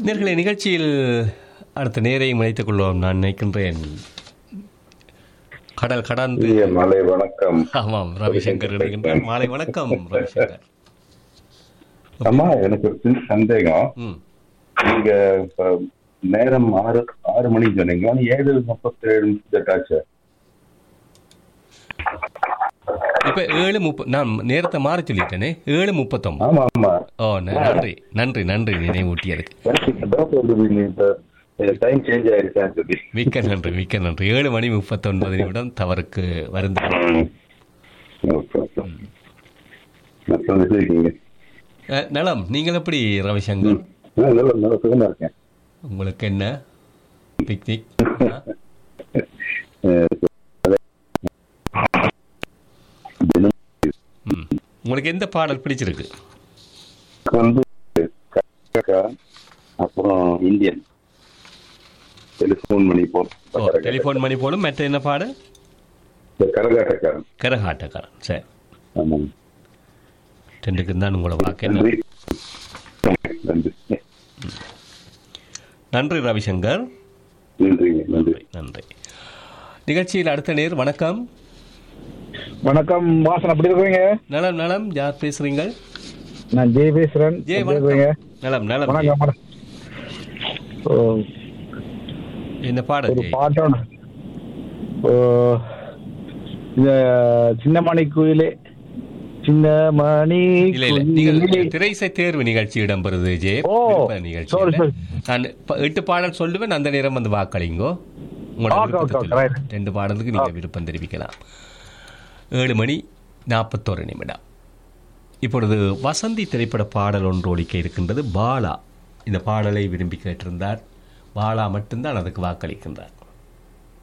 நேர்களை நிகழ்ச்சியில் அடுத்த நேரையும் இணைத்துக் கொள்வோம் நான் நினைக்கின்றேன் கடல் கடந்து இனிய மாலை வணக்கம் ஆமாம் ரவிசங்கர் இணைகின்றார் மாலை வணக்கம் ரவிசங்கர் அம்மா எனக்கு ஒரு சின்ன சந்தேகம் ம் நீங்க இப்ப நேரம் ஆறு ஆறு மணிக்கு சொன்னீங்க ஆனா ஏழு முப்பத்தி ஏழு நிமிஷத்தாச்சு இப்ப ஏழு முப்ப நான் நேரத்தை மாற சொல்லிட்டேனே ஏழு முப்பத்தொன்பது ஆமா ஆமா ஓ ந- நன்றி நன்றி நன்றி நினைவூட்டியதுக்கு எனக்கு இப்பதான் சொல்றது நீ இப்ப டைம் சேஞ்ச் ஆயிருச்சான்னு சொல்லி மிக்க நன்றி மிக்க நன்றி ஏழு மணி முப்பத்தொன்பது நிமிடம் தவறுக்கு வருந்த ம். Okay, okay. மற்ற எப்படி இருக்கீங்க அஹ், நலம் நீங்கள் எப்படி ரவிசங்கர் ஆ, நல்ல நல்ல சுகமா இருக்கேன் உங்களுக்கு என்ன பிக்னிக் ஆ? தினம் ம். உங்களுக்கு எந்த பாடல் பிடிச்சிருக்கு வந்து கர்நாடகா, அப்புறம் இந்தியன் டெலிபோன் மணி போல் ஓ டெலிஃபோன் மணி போலும் மற்ற என்ன பாடு கரகாட்டக்காரன் கரகாட்டக்காரன் சரி ஆமாம் ரெண்டுக்கு தான் உங்களோட வாக்கு என்ன நன்றி நன்றி நன்றி ரவிசங்கர் நன்றி நன்றி நன்றி நிகழ்ச்சியில் அடுத்த நேர் வணக்கம் வணக்கம் வாசன் அப்படி இருக்கீங்க நலம் நலம் யார் பேசுறீங்க நான் ஜெய் பேசுறேன் ஜெய் எப்படி இருக்கீங்க வணக்கம் நலம் நலம் வணக்கம் வணக்கம் ஓ, என்ன பாடல் ஒரு ஜெய்? பாட்டு ஒண்ணு. ஓ, இந்த சின்ன மணி குயிலே சின்ன மணி இல்ல இல்ல குயிலே. நீங்கள் திரைசை தேர்வு நிகழ்ச்சி இடம்பெறுது ஜே ஓ, நிகழ்ச்சி sorry, sorry. நான் ப- எட்டு பாடல் சொல்லுவேன் அந்த நேரம் வந்து வாக்களிங்கோ உங்களோட Okay, விருப்பத்தை okay, சொல்லுங்க. right. ரெண்டு பாடலுக்கு நீங்க விருப்பம் தெரிவிக்கலாம் ஏழு மணி நாற்பத்தோரு நிமிடம் இப்பொழுது வசந்தி திரைப்பட பாடல் ஒன்று ஒலிக்க இருக்கின்றது பாலா இந்த பாடலை விரும்பி கேட்டிருந்தார் பாலா மட்டும்தான் அதுக்கு வாக்களிக்கின்றார்